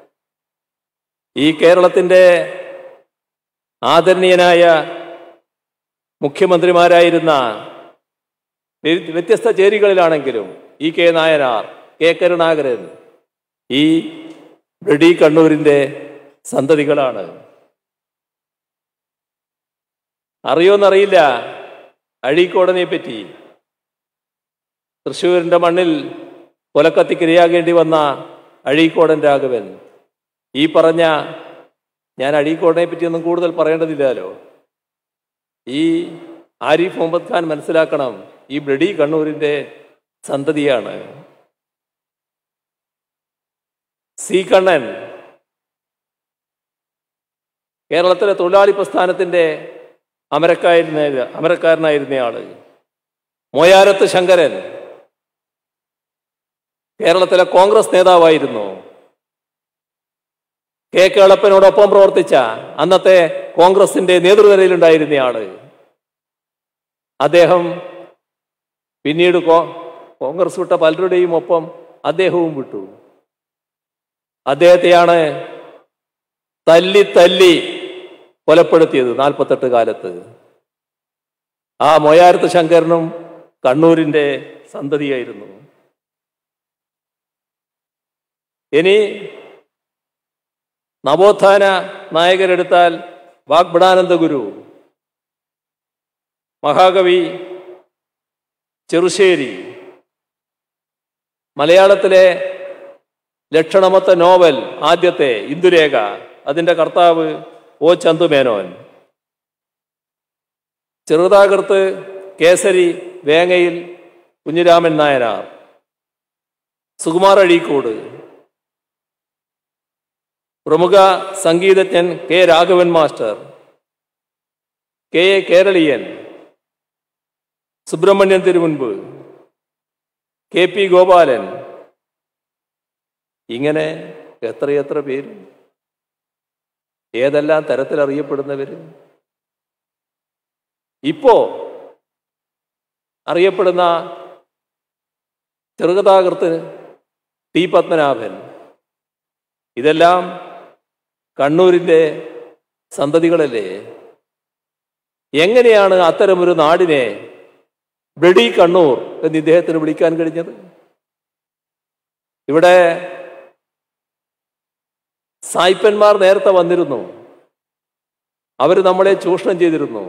ഈ കേരളത്തിൻ്റെ ആദരണീയനായ മുഖ്യമന്ത്രിമാരായിരുന്ന വ്യ- വ്യത്യസ്ത ചേരികളിലാണെങ്കിലും E K Nayanar K Karunakaran ഈ ബഡി കണ്ണൂരിൻ്റെ സന്തതികളാണ് അറിയോന്നറിയില്ല അഴീക്കോടനെ പറ്റി തൃശ്ശൂരിൻ്റെ മണ്ണിൽ കൊലക്കത്തിക്കിരയാകേണ്ടി വന്ന അഴീക്കോടൻ രാഘവൻ ഈ പറഞ്ഞ ഞാൻ അഴീക്കോടനെ പറ്റിയൊന്നും കൂടുതൽ പറയേണ്ടതില്ലല്ലോ ഈ ആരിഫ് മുഹമ്മദ് ഖാൻ മനസ്സിലാക്കണം ഈ ബ്ലഡി കണ്ണൂരിൻ്റെ സന്തതിയാണ് സി കണ്ണൻ കേരളത്തിലെ തൊഴിലാളി പ്രസ്ഥാനത്തിൻ്റെ അമരക്കായിരുന്ന അമരക്കാരനായിരുന്നയാള് മോയാരത്ത് ശങ്കരൻ കേരളത്തിലെ കോൺഗ്രസ് നേതാവായിരുന്നു കെ കേളപ്പനോടൊപ്പം പ്രവർത്തിച്ച അന്നത്തെ കോൺഗ്രസിന്റെ നേതൃനിരയിലുണ്ടായിരുന്നയാള് അദ്ദേഹം പിന്നീട് കോ- കോൺഗ്രസ് വിട്ട പലരുടെയും ഒപ്പം അദ്ദേഹവും വിട്ടു അദ്ദേഹത്തെയാണ് തല്ലി തല്ലി കൊലപ്പെടുത്തിയത് നാൽപ്പത്തെട്ട് കാലത്ത് ആ മൊയാരത്ത് ശങ്കരനും കണ്ണൂരിന്റെ സന്തതിയായിരുന്നു ഇനി നവോത്ഥാന നായകരെടുത്താൽ വാഗ്ബടാനന്ദ ഗുരു മഹാകവി ചെറുശ്ശേരി മലയാളത്തിലെ ലക്ഷണമൊത്ത നോവൽ ആദ്യത്തെ ഇന്ദുരേഖ അതിൻ്റെ കർത്താവ് ഒ ചന്തുമേനോൻ ചെറുതാകർത്ത് കേസരി വേങ്ങയിൽ കുഞ്ഞിരാമൻ നായനാർ സുകുമാർ അഴീക്കോട് പ്രമുഖ സംഗീതജ്ഞൻ K Raghavan master K A Keraleeyan Subramanian Thirumumpu K P Gopalan ഇങ്ങനെ എത്രയെത്ര പേര് ഏതെല്ലാം തരത്തിൽ അറിയപ്പെടുന്നവര് ഇപ്പോ അറിയപ്പെടുന്ന ചെറുകഥാകൃത്ത് ടി പത്മനാഭൻ ഇതെല്ലാം കണ്ണൂരിൻ്റെ സന്തതികളല്ലേ എങ്ങനെയാണ് അത്തരമൊരു നാടിനെ ബ്ലഡി കണ്ണൂർ എന്ന് ഇദ്ദേഹത്തിന് വിളിക്കാൻ കഴിഞ്ഞത് ഇവിടെ സായിപ്പന്മാർ നേരത്തെ വന്നിരുന്നു അവർ നമ്മളെ ചൂഷണം ചെയ്തിരുന്നു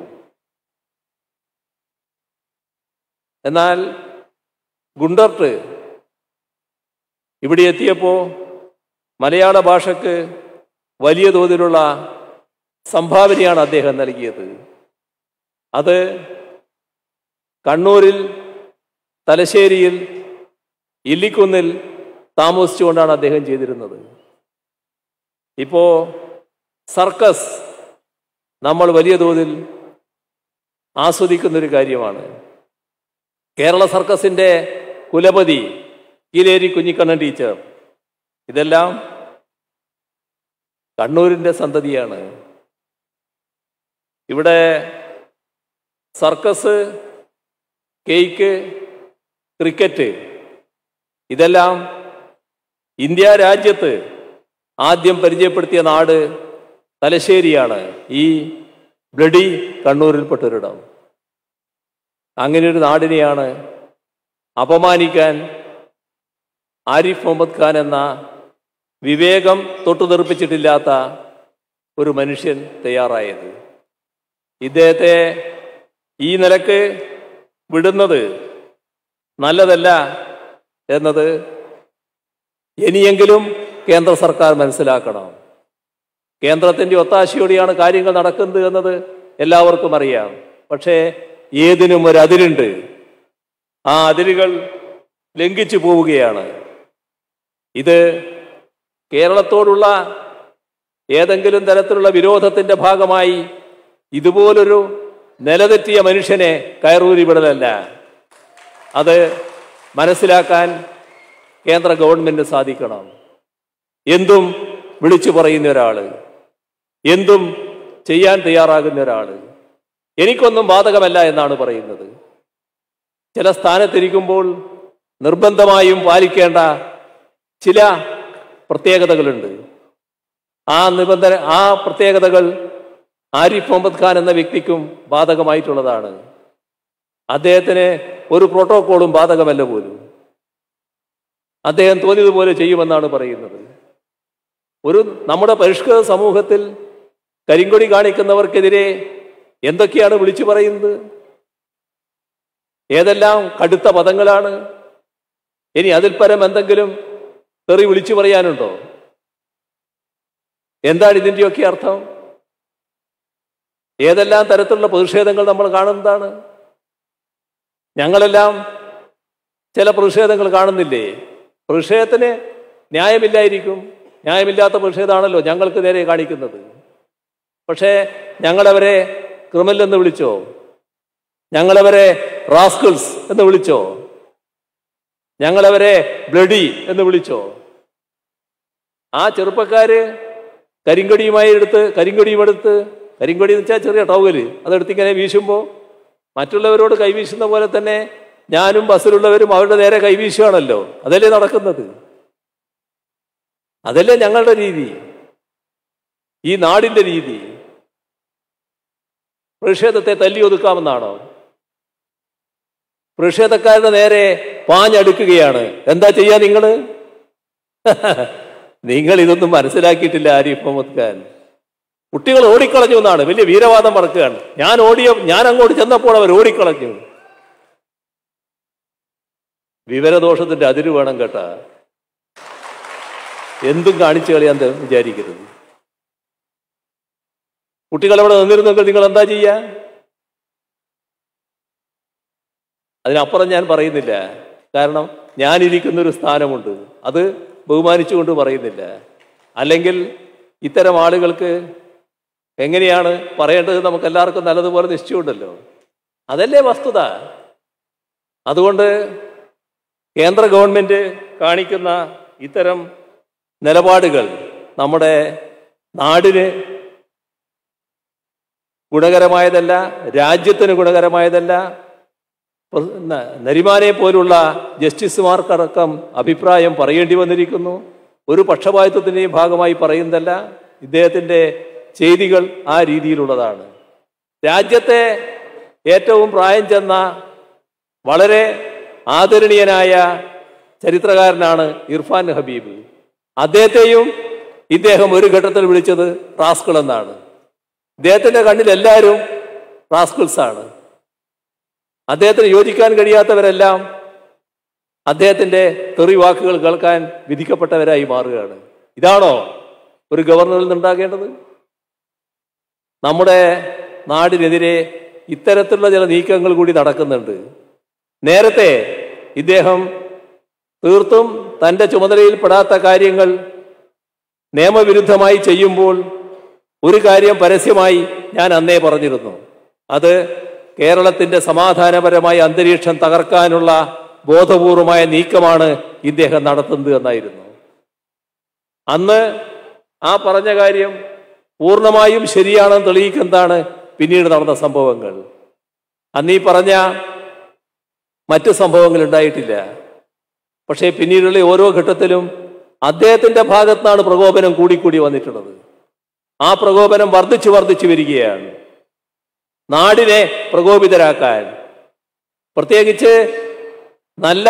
എന്നാൽ ഗുണ്ടർട്ട് ഇവിടെ എത്തിയപ്പോൾ മലയാള ഭാഷക്ക് വലിയ തോതിലുള്ള സംഭാവനയാണ് അദ്ദേഹം നൽകിയത് അത് കണ്ണൂരിൽ തലശ്ശേരിയിൽ ഇല്ലിക്കുന്നിൽ താമസിച്ചുകൊണ്ടാണ് അദ്ദേഹം ചെയ്തിരുന്നത് ഇപ്പോ സർക്കസ് നമ്മൾ വലിയ തോതിൽ ആസ്വദിക്കുന്നൊരു കാര്യമാണ് കേരള സർക്കസിന്റെ കുലപതി കീലേരി കുഞ്ഞിക്കണ്ണൻ ടീച്ചർ ഇതെല്ലാം കണ്ണൂരിന്റെ സന്തതിയാണ് ഇവിടെ സർക്കസ് കേക്ക് ക്രിക്കറ്റ് ഇതെല്ലാം ഇന്ത്യ രാജ്യത്ത് ആദ്യം പരിചയപ്പെടുത്തിയ നാട് തലശ്ശേരിയാണ് ഈ ബ്ലഡി കണ്ണൂരിൽപ്പെട്ടൊരിടം അങ്ങനെ ഒരു നാടിനെയാണ് അപമാനിക്കാൻ ആരിഫ് മുഹമ്മദ് ഖാൻ എന്ന വിവേകം തൊട്ടു തെറിപ്പിച്ചിട്ടില്ലാത്ത ഒരു മനുഷ്യൻ തയ്യാറായത് ഇദ്ദേഹത്തെ ഈ നിലക്ക് വിടുന്നത് നല്ലതല്ല എന്നത് ഇനിയെങ്കിലും കേന്ദ്ര സർക്കാർ മനസ്സിലാക്കണം കേന്ദ്രത്തിന്റെ ഒത്താശയോടെയാണ് കാര്യങ്ങൾ നടക്കുന്നത് എന്നത് എല്ലാവർക്കും അറിയാം പക്ഷേ ഏതിനും ഒരു അതിരുണ്ട് ആ അതിരുകൾ ലംഘിച്ചു പോവുകയാണ് ഇത് കേരളത്തോടുള്ള ഏതെങ്കിലും തരത്തിലുള്ള വിരോധത്തിന്റെ ഭാഗമായി ഇതുപോലൊരു നിലതെറ്റിയ മനുഷ്യനെ കയറൂരി വിടലല്ല അത് മനസ്സിലാക്കാൻ കേന്ദ്ര ഗവൺമെന്റ് സാധിക്കണം എന്തും വിളിച്ചു പറയുന്ന ഒരാള് എന്തും ചെയ്യാൻ തയ്യാറാകുന്ന ഒരാള് എനിക്കൊന്നും ബാധകമല്ല എന്നാണ് പറയുന്നത് ചില സ്ഥാനത്തിരിക്കുമ്പോൾ നിർബന്ധമായും പാലിക്കേണ്ട ചില പ്രത്യേകതകളുണ്ട് ആ നിബന്ധന ആ പ്രത്യേകതകൾ ആരിഫ് മുഹമ്മദ് ഖാൻ എന്ന വ്യക്തിക്കും ബാധകമായിട്ടുള്ളതാണ് അദ്ദേഹത്തിന് ഒരു പ്രോട്ടോക്കോളും ബാധകമല്ല പോലും അദ്ദേഹം തോന്നിയതുപോലെ ചെയ്യുമെന്നാണ് പറയുന്നത് ഒരു നമ്മുടെ പരിഷ്കൃത സമൂഹത്തിൽ കരിങ്കൊടി കാണിക്കുന്നവർക്കെതിരെ എന്തൊക്കെയാണ് വിളിച്ചു പറയുന്നത് ഏതെല്ലാം കടുത്ത പദങ്ങളാണ് ഇനി അതിൽ പരം എന്തെങ്കിലും തെറി വിളിച്ചു പറയാനുണ്ടോ എന്താണ് ഇതിൻ്റെയൊക്കെ അർത്ഥം ഏതെല്ലാം തരത്തിലുള്ള പ്രതിഷേധങ്ങൾ നമ്മൾ കാണുന്നതാണ് ഞങ്ങളെല്ലാം ചില പ്രതിഷേധങ്ങൾ കാണുന്നില്ലേ പ്രതിഷേധത്തിന് ന്യായമില്ലായിരിക്കും ന്യായമില്ലാത്ത പ്രതിഷേധമാണല്ലോ ഞങ്ങൾക്ക് നേരെ കാണിക്കുന്നത് പക്ഷേ ഞങ്ങളവരെ ക്രിമിനൽ എന്ന് വിളിച്ചോ ഞങ്ങളവരെ റാസ്കിൾസ് എന്ന് വിളിച്ചോ ഞങ്ങളവരെ ബ്ലഡി എന്ന് വിളിച്ചോ ആ ചെറുപ്പക്കാര് കരിങ്കൊടിയുമായി എടുത്ത് കരിങ്കൊടിയും എടുത്ത് കരിങ്കൊടി എന്ന് വെച്ചാൽ ചെറിയ ടൗവല് അതെടുത്ത് ഇങ്ങനെ വീശുമ്പോൾ മറ്റുള്ളവരോട് കൈവീശുന്ന പോലെ തന്നെ ഞാനും ബസ്സിലുള്ളവരും അവരുടെ നേരെ കൈവീശുകയാണല്ലോ അതല്ലേ നടക്കുന്നത് അതല്ലേ ഞങ്ങളുടെ രീതി ഈ നാടിന്റെ രീതി പ്രതിഷേധത്തെ തല്ലി ഒതുക്കാമെന്നാണോ പ്രതിഷേധക്കാരുടെ നേരെ പാഞ്ഞടുക്കുകയാണ് എന്താ ചെയ്യാ നിങ്ങള് നിങ്ങൾ ഇതൊന്നും മനസ്സിലാക്കിയിട്ടില്ല ആരിഫ് മുഹമ്മദ് ഖാൻ കുട്ടികൾ ഓടിക്കളഞ്ഞു എന്നാണ് വലിയ വീരവാദം പറക്കുകയാണ് ഞാൻ ഓടിയ ഞാൻ അങ്ങോട്ട് ചെന്നപ്പോൾ അവർ ഓടിക്കളഞ്ഞു വിവരദോഷത്തിന്റെ അതിര് വേണം കേട്ടാ എന്തും കാണിച്ചു കളിയാൻ ത- വിചാരിക്കരുത് കുട്ടികൾ അവിടെ നിന്നിരുന്നെങ്കിൽ നിങ്ങൾ എന്താ ചെയ്യാ അതിനപ്പുറം ഞാൻ പറയുന്നില്ല കാരണം ഞാനിരിക്കുന്ന ഒരു സ്ഥാനമുണ്ട് അത് ബഹുമാനിച്ചുകൊണ്ട് പറയുന്നില്ല അല്ലെങ്കിൽ ഇത്തരം ആളുകൾക്ക് എങ്ങനെയാണ് പറയേണ്ടത് നമുക്ക് എല്ലാവർക്കും നല്ലതുപോലെ നിശ്ചയമുണ്ടല്ലോ അതല്ലേ വസ്തുത അതുകൊണ്ട് കേന്ദ്ര ഗവൺമെന്റ് കാണിക്കുന്ന ഇത്തരം നിലപാടുകൾ നമ്മുടെ നാടിന് ഗുണകരമായതല്ല രാജ്യത്തിന് ഗുണകരമായതല്ല പ്ര- ന- നരിമാനെ പോലുള്ള ജസ്റ്റിസുമാർക്കടക്കം അഭിപ്രായം പറയേണ്ടി വന്നിരിക്കുന്നു ഒരു പക്ഷപാതിത്വത്തിൻ്റെയും ഭാഗമായി പറയുന്നതല്ല ഇദ്ദേഹത്തിൻ്റെ ചെയ്തികൾ ആ രീതിയിലുള്ളതാണ് രാജ്യത്തെ ഏറ്റവും പ്രായം ചെന്ന വളരെ ആദരണീയനായ ചരിത്രകാരനാണ് ഇർഫാൻ ഹബീബ് അദ്ദേഹത്തെയും ഇദ്ദേഹം ഒരു ഘട്ടത്തിൽ വിളിച്ചത് റാസ്കൾ എന്നാണ് ഇദ്ദേഹത്തിന്റെ കണ്ണിൽ എല്ലാവരും റാസ്കിൾസ് ആണ് അദ്ദേഹത്തിന് യോജിക്കാൻ കഴിയാത്തവരെല്ലാം അദ്ദേഹത്തിന്റെ തെറി വാക്കുകൾ കേൾക്കാൻ വിധിക്കപ്പെട്ടവരായി മാറുകയാണ് ഇതാണോ ഒരു ഗവർണറിൽ നിന്നുണ്ടാകേണ്ടത് നമ്മുടെ നാടിനെതിരെ ഇത്തരത്തിലുള്ള ചില നീക്കങ്ങൾ കൂടി നടക്കുന്നുണ്ട് നേരത്തെ ഇദ്ദേഹം തീർത്തും തന്റെ ചുമതലയിൽ പെടാത്ത കാര്യങ്ങൾ നിയമവിരുദ്ധമായി ചെയ്യുമ്പോൾ ഒരു കാര്യം പരസ്യമായി ഞാൻ അന്നേ പറഞ്ഞിരുന്നു അത് കേരളത്തിന്റെ സമാധാനപരമായ അന്തരീക്ഷം തകർക്കാനുള്ള ബോധപൂർവമായ നീക്കമാണ് ഇദ്ദേഹം നടത്തുന്നത് എന്നായിരുന്നു അന്ന് ആ പറഞ്ഞ കാര്യം പൂർണ്ണമായും ശരിയാണെന്ന് തെളിയിക്കുന്നതാണ് പിന്നീട് നടന്ന സംഭവങ്ങൾ അന്ന് ഈ പറഞ്ഞ മറ്റ് സംഭവങ്ങൾ ഉണ്ടായിട്ടില്ല പക്ഷേ പിന്നീടുള്ള ഓരോ ഘട്ടത്തിലും അദ്ദേഹത്തിന്റെ ഭാഗത്താണ് പ്രകോപനം കൂടിക്കൂടി വന്നിട്ടുള്ളത് ആ പ്രകോപനം വർദ്ധിച്ചു വർദ്ധിച്ചു വരികയാണ് നാടിനെ പ്രകോപിതരാക്കാൻ പ്രത്യേകിച്ച് നല്ല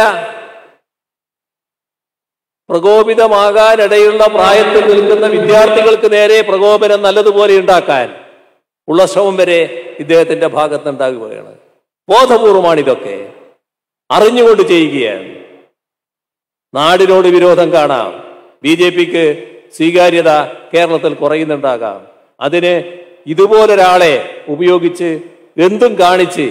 പ്രകോപിതമാകാനിടയുള്ള പ്രായത്തിൽ നിൽക്കുന്ന വിദ്യാർത്ഥികൾക്ക് നേരെ പ്രകോപനം നല്ലതുപോലെ ഉണ്ടാക്കാൻ ഉള്ള ശ്രമം വരെ ഇദ്ദേഹത്തിന്റെ ഭാഗത്തുണ്ടാകുകയാണ് ബോധപൂർവമാണ് ഇതൊക്കെ അറിഞ്ഞുകൊണ്ട് ചെയ്യുകയാണ് നാടിനോട് വിരോധം കാണാം ബി ജെ പിക്ക് സ്വീകാര്യത കേരളത്തിൽ കുറയുന്നുണ്ടാകാം അതിന് ഇതുപോലൊരാളെ ഉപയോഗിച്ച് എന്തും കാണിച്ച്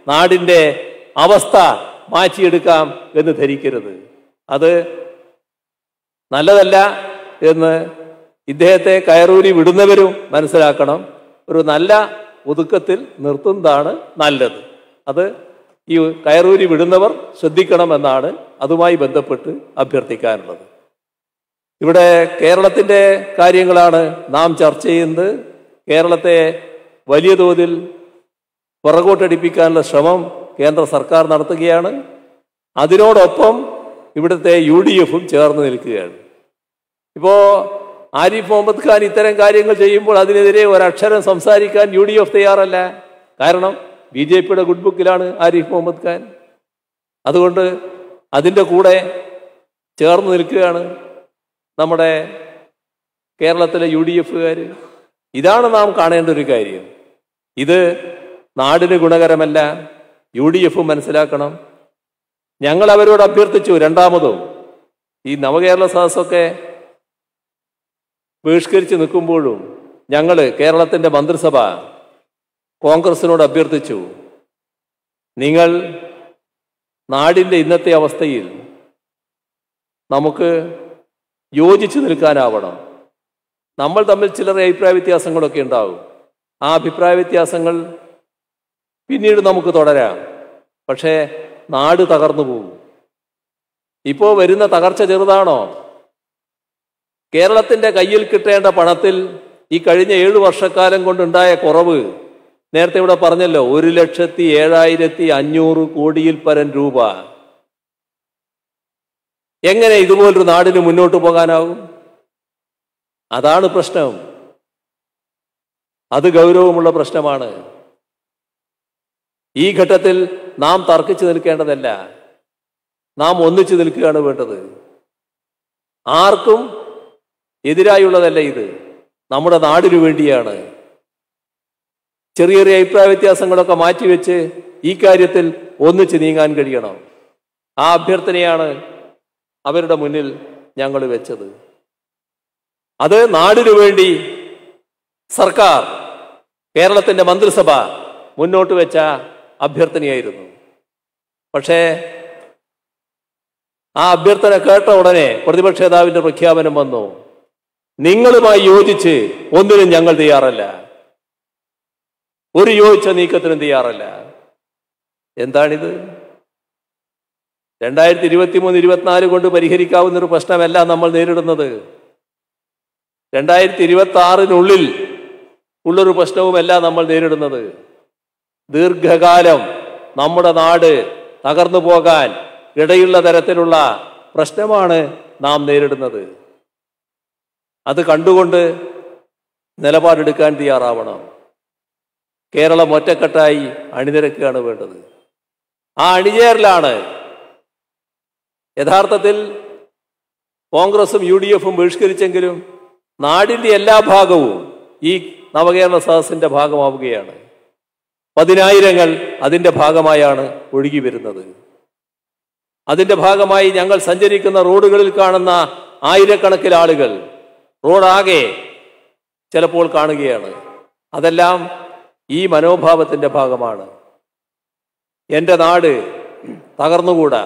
നാടിൻ്റെ അവസ്ഥ മാറ്റിയെടുക്കാം എന്ന് ധരിക്കരുത് അത് നല്ലതല്ല എന്ന് ഇദ്ദേഹത്തെ കയറൂരി വിടുന്നവരും മനസ്സിലാക്കണം ഒരു നല്ല ഒതുക്കത്തിൽ നിർത്തുന്നതാണ് നല്ലത് അത് ഈ കയറൂരി വിടുന്നവർ ശ്രദ്ധിക്കണമെന്നാണ് അതുമായി ബന്ധപ്പെട്ട് അഭ്യർത്ഥിക്കാനുള്ളത് ഇവിടെ കേരളത്തിൻ്റെ കാര്യങ്ങളാണ് നാം ചർച്ച ചെയ്യുന്നത് കേരളത്തെ വലിയ തോതിൽ പുറകോട്ടടിപ്പിക്കാനുള്ള ശ്രമം കേന്ദ്ര സർക്കാർ നടത്തുകയാണ് അതിനോടൊപ്പം ഇവിടുത്തെ യു ഡി എഫും ചേർന്ന് നിൽക്കുകയാണ് ഇപ്പോൾ ആരിഫ് മുഹമ്മദ് ഖാൻ ഇത്തരം കാര്യങ്ങൾ ചെയ്യുമ്പോൾ അതിനെതിരെ ഒരക്ഷരം സംസാരിക്കാൻ യു ഡി എഫ് തയ്യാറല്ല കാരണം ബി ജെ പിയുടെ ഗുഡ് ബുക്കിലാണ് ആരിഫ് മുഹമ്മദ് ഖാൻ അതുകൊണ്ട് അതിൻ്റെ കൂടെ ചേർന്ന് നിൽക്കുകയാണ് നമ്മുടെ കേരളത്തിലെ യു ഡി എഫുകാർ ഇതാണ് നാം കാണേണ്ട ഒരു കാര്യം ഇത് നാടിന് ഗുണകരമല്ല യു ഡി എഫും മനസ്സിലാക്കണം ഞങ്ങൾ അവരോട് അഭ്യർത്ഥിച്ചു രണ്ടാമതും ഈ നവകേരള സദസ്സൊക്കെ ബഹിഷ്കരിച്ച് നിൽക്കുമ്പോഴും ഞങ്ങൾ കേരളത്തിൻ്റെ മന്ത്രിസഭ കോൺഗ്രസിനോട് അഭ്യർത്ഥിച്ചു നിങ്ങൾ നാടിൻ്റെ ഇന്നത്തെ അവസ്ഥയിൽ നമുക്ക് യോജിച്ചു നിൽക്കാനാവണം നമ്മൾ തമ്മിൽ ചിലർ അഭിപ്രായ വ്യത്യാസങ്ങളൊക്കെ ഉണ്ടാവും ആ അഭിപ്രായ വ്യത്യാസങ്ങൾ പിന്നീട് നമുക്ക് തുടരാം പക്ഷേ നാട് തകർന്നു പോകും ഇപ്പോൾ വരുന്ന തകർച്ച ചെറുതാണോ കേരളത്തിന്റെ കയ്യിൽ കിട്ടേണ്ട പണത്തിൽ ഈ കഴിഞ്ഞ ഏഴു വർഷക്കാലം കൊണ്ടുണ്ടായ കുറവ് നേരത്തെ ഇവിടെ പറഞ്ഞല്ലോ ഒരു ലക്ഷത്തി ഏഴായിരത്തി അഞ്ഞൂറ് കോടിയിൽ പരം രൂപ എങ്ങനെ ഇതുപോലൊരു നാടിന് മുന്നോട്ട് പോകാനാവും അതാണ് പ്രശ്നം അത് ഗൗരവമുള്ള പ്രശ്നമാണ് ഈ ഘട്ടത്തിൽ നാം തർക്കിച്ചു നിൽക്കേണ്ടതല്ല നാം ഒന്നിച്ചു നിൽക്കുകയാണ് വേണ്ടത് ആർക്കും എതിരായുള്ളതല്ല ഇത് നമ്മുടെ നാടിനു വേണ്ടിയാണ് ചെറിയ ചെറിയ അഭിപ്രായ വ്യത്യാസങ്ങളൊക്കെ മാറ്റിവെച്ച് ഈ കാര്യത്തിൽ ഒന്നിച്ച് നീങ്ങാൻ കഴിയണം ആ അഭ്യർത്ഥനയാണ് അവരുടെ മുന്നിൽ ഞങ്ങൾ വെച്ചത് അത് നാടിനു വേണ്ടി സർക്കാർ കേരളത്തിന്റെ മന്ത്രിസഭ മുന്നോട്ട് വെച്ച അഭ്യർത്ഥനയായിരുന്നു പക്ഷേ ആ അഭ്യർത്ഥന കേട്ട ഉടനെ പ്രതിപക്ഷ നേതാവിന്റെ പ്രഖ്യാപനം വന്നു നിങ്ങളുമായി യോജിച്ച് ഒന്നിനും ഞങ്ങൾ തയ്യാറല്ല ഒരു യോജിച്ച നീക്കത്തിനും തയ്യാറല്ല എന്താണിത് രണ്ടായിരത്തി ഇരുപത്തി മൂന്ന് ഇരുപത്തിനാല് കൊണ്ട് പരിഹരിക്കാവുന്ന ഒരു പ്രശ്നമല്ല നമ്മൾ നേരിടുന്നത് രണ്ടായിരത്തി ഇരുപത്തി ആറിനുള്ളിൽ ഉള്ളൊരു പ്രശ്നവുമല്ല നമ്മൾ നേരിടുന്നത് ദീർഘകാലം നമ്മുടെ നാട് തകർന്നു പോകാൻ ഇടയുള്ള തരത്തിലുള്ള പ്രശ്നമാണ് നാം നേരിടുന്നത് അത് കണ്ടുകൊണ്ട് നിലപാടെടുക്കാൻ തയ്യാറാവണം കേരളം ഒറ്റക്കെട്ടായി അണിനിരക്കുകയാണ് വേണ്ടത് ആ അണിചേരലാണ് യഥാർത്ഥത്തിൽ കോൺഗ്രസും യു ഡി എഫും ബഹിഷ്കരിച്ചെങ്കിലും നാടിന്റെ എല്ലാ ഭാഗവും ഈ നവകേരള സദസ്സിന്റെ ഭാഗമാവുകയാണ് പതിനായിരങ്ങൾ അതിന്റെ ഭാഗമായാണ് ഒഴുകി വരുന്നത് അതിന്റെ ഭാഗമായി ഞങ്ങൾ സഞ്ചരിക്കുന്ന റോഡുകളിൽ കാണുന്ന ആയിരക്കണക്കിന് ആളുകൾ റോഡാകെ ചിലപ്പോൾ കാണുകയാണ് അതെല്ലാം ഈ മനോഭാവത്തിന്റെ ഭാഗമാണ് എൻ്റെ നാട് തകർന്നുകൂടാ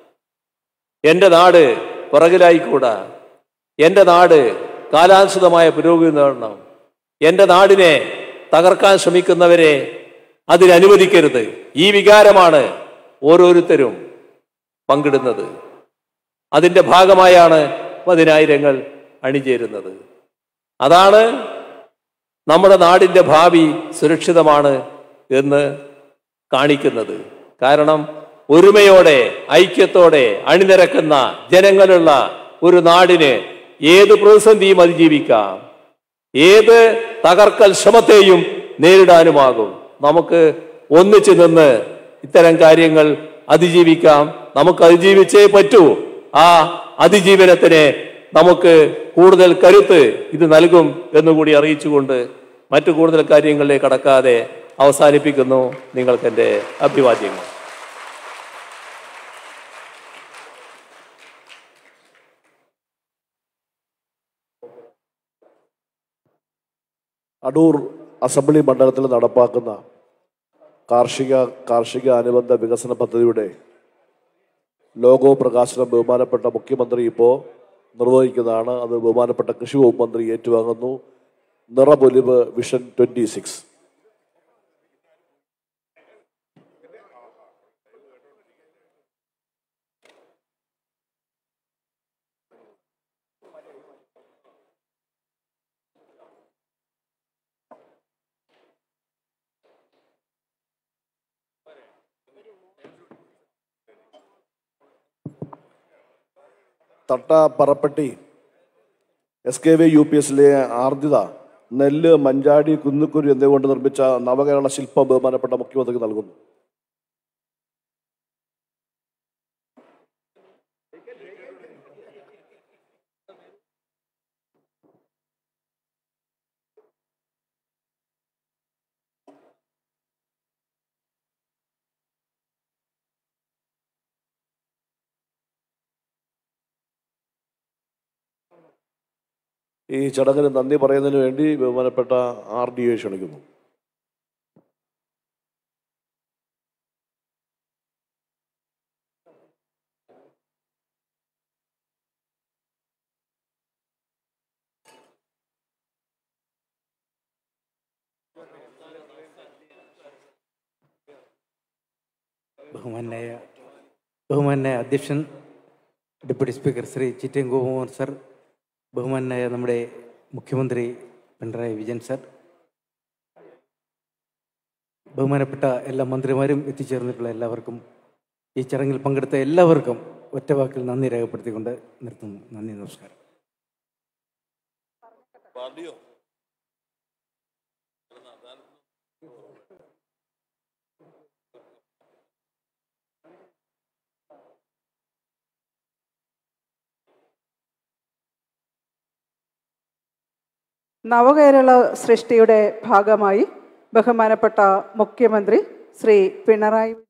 എൻ്റെ നാട് പിറകിലായിക്കൂടാ എൻ്റെ നാട് കാലാനുസൃതമായ പുരോഗതി നേടണം എൻ്റെ നാടിനെ തകർക്കാൻ ശ്രമിക്കുന്നവരെ അതിനനുവദിക്കരുത് ഈ വികാരമാണ് ഓരോരുത്തരും പങ്കിടുന്നത് അതിൻ്റെ ഭാഗമായാണ് പതിനായിരങ്ങൾ അണിചേരുന്നത് അതാണ് നമ്മുടെ നാടിൻ്റെ ഭാവി സുരക്ഷിതമാണ് എന്ന് കാണിക്കുന്നത് കാരണം ഒരുമയോടെ ഐക്യത്തോടെ അണിനിരക്കുന്ന ജനങ്ങളുള്ള ഒരു നാടിന് ഏത് പ്രതിസന്ധിയും അതിജീവിക്കാം ഏത് തകർക്കൽ ശ്രമത്തെയും നേരിടാനുമാകും നമുക്ക് ഒന്നിച്ചു നിന്ന് ഇത്തരം കാര്യങ്ങൾ അതിജീവിക്കാം നമുക്ക് അതിജീവിച്ചേ പറ്റൂ ആ അതിജീവനത്തിന് നമുക്ക് കൂടുതൽ കരുത്ത് ഇത് നൽകും എന്നുകൂടി അറിയിച്ചുകൊണ്ട് മറ്റു കൂടുതൽ കാര്യങ്ങളിലേക്ക് കടക്കാതെ അവസാനിപ്പിക്കുന്നു നിങ്ങൾക്ക് എൻ്റെ അഭിവാദ്യങ്ങൾ അടൂർ അസംബ്ലി മണ്ഡലത്തിൽ നടപ്പാക്കുന്ന കാർഷിക കാർഷിക അനുബന്ധ വികസന പദ്ധതിയുടെ ലോഗോ പ്രകാശനം ബഹുമാനപ്പെട്ട മുഖ്യമന്ത്രി ഇപ്പോൾ നിർവഹിക്കുന്നതാണ് അത് ബഹുമാനപ്പെട്ട കൃഷി വകുപ്പ് മന്ത്രി ഏറ്റുവാങ്ങുന്നു നിറപൊലിവ് വിഷൻ ട്വന്റി സിക്സ് തട്ട പറപ്പട്ടി S K V U P എസിലെ ആർദ്രിത നെല്ല് മഞ്ചാടി കുന്നുക്കുരു എന്നിവ കൊണ്ട് നിർമ്മിച്ച നവകേരള ശില്പം ബഹുമാനപ്പെട്ട മുഖ്യമന്ത്രിക്ക് നൽകുന്നു ഈ ചടങ്ങിന് നന്ദി പറയുന്നതിന് വേണ്ടി ബഹുമാനപ്പെട്ട ആർ ഡി എ ക്ഷണിക്കുന്നു ബഹുമാനായ ബഹുമാനായ അധ്യക്ഷൻ deputy speaker Shri Chittayam Gopakumar sir ബഹുമാനായ നമ്മുടെ മുഖ്യമന്ത്രി പിണറായി വിജയൻ സർ ബഹുമാനപ്പെട്ട എല്ലാ മന്ത്രിമാരും എത്തിച്ചേർന്നിട്ടുള്ള എല്ലാവർക്കും ഈ ചടങ്ങിൽ പങ്കെടുത്ത എല്ലാവർക്കും ഒറ്റവാക്കിൽ നന്ദി രേഖപ്പെടുത്തിക്കൊണ്ട് നിർത്തുന്നു നന്ദി നമസ്കാരം നവകേരള സൃഷ്ടിയുടെ ഭാഗമായി ബഹുമാനപ്പെട്ട മുഖ്യമന്ത്രി ശ്രീ പിണറായി